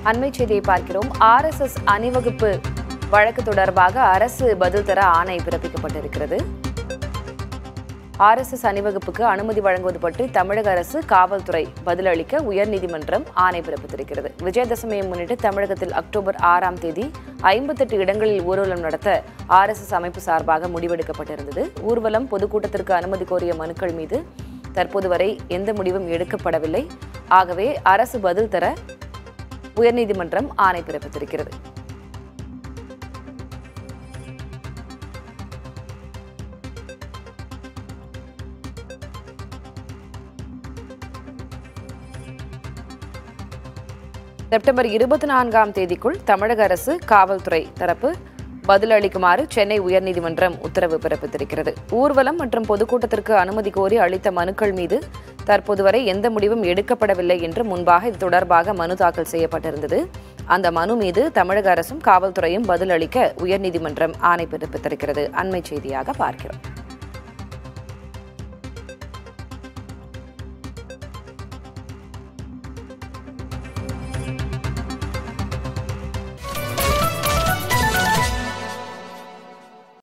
அண்மை செய்தியை பார்க்கிறோம் ஆர்எஸ்எஸ் அணிவகுப்பு வழக்கு தொடர்பாக அரசு பதில் தர ஆணை பிறப்பிக்கப்பட்டிருக்கிறது ஆர்எஸ்எஸ் அணிவகுப்புக்கு அனுமதி வழங்குவது பற்றி தமிழக அரசு காவல்துறை பதிலளிக்க உயர்நீதிமன்றம் ஆணை பிறப்பித்திருக்கிறது விஜயதசமியை முன்னிட்டு தமிழகத்தில் அக்டோபர் ஆறாம் தேதி ஐம்பத்தெட்டு இடங்களில் ஊர்வலம் நடத்த ஆர்எஸ்எஸ் அமைப்பு சார்பாக முடிவெடுக்கப்பட்டிருந்தது ஊர்வலம் பொதுக்கூட்டத்திற்கு அனுமதி கோரிய மனுக்கள் மீது தற்போது வரை எந்த முடிவும் எடுக்கப்படவில்லை ஆகவே அரசு பதில் தர உயர்நீதிமன்றம் ஆணை பிறப்பித்திருக்கிறது செப்டம்பர் இருபத்தி நான்காம் தேதிக்குள் தமிழக அரசு காவல்துறை தரப்பு பதிலளிக்குமாறு சென்னை உயர்நீதிமன்றம் உத்தரவு பிறப்பித்திருக்கிறது ஊர்வலம் மற்றும் பொதுக்கூட்டத்திற்கு அனுமதி கோரி அளித்த மனுக்கள் மீது தற்போது வரை எந்த முடிவும் எடுக்கப்படவில்லை என்று முன்பாக இது தொடர்பாக மனு தாக்கல் செய்யப்பட்டிருந்தது அந்த மனு மீது தமிழக அரசும் காவல்துறையும் பதிலளிக்க உயர்நீதிமன்றம் ஆணை பிறப்பித்திருக்கிறது அண்மை செய்தியாக பார்க்கிறோம்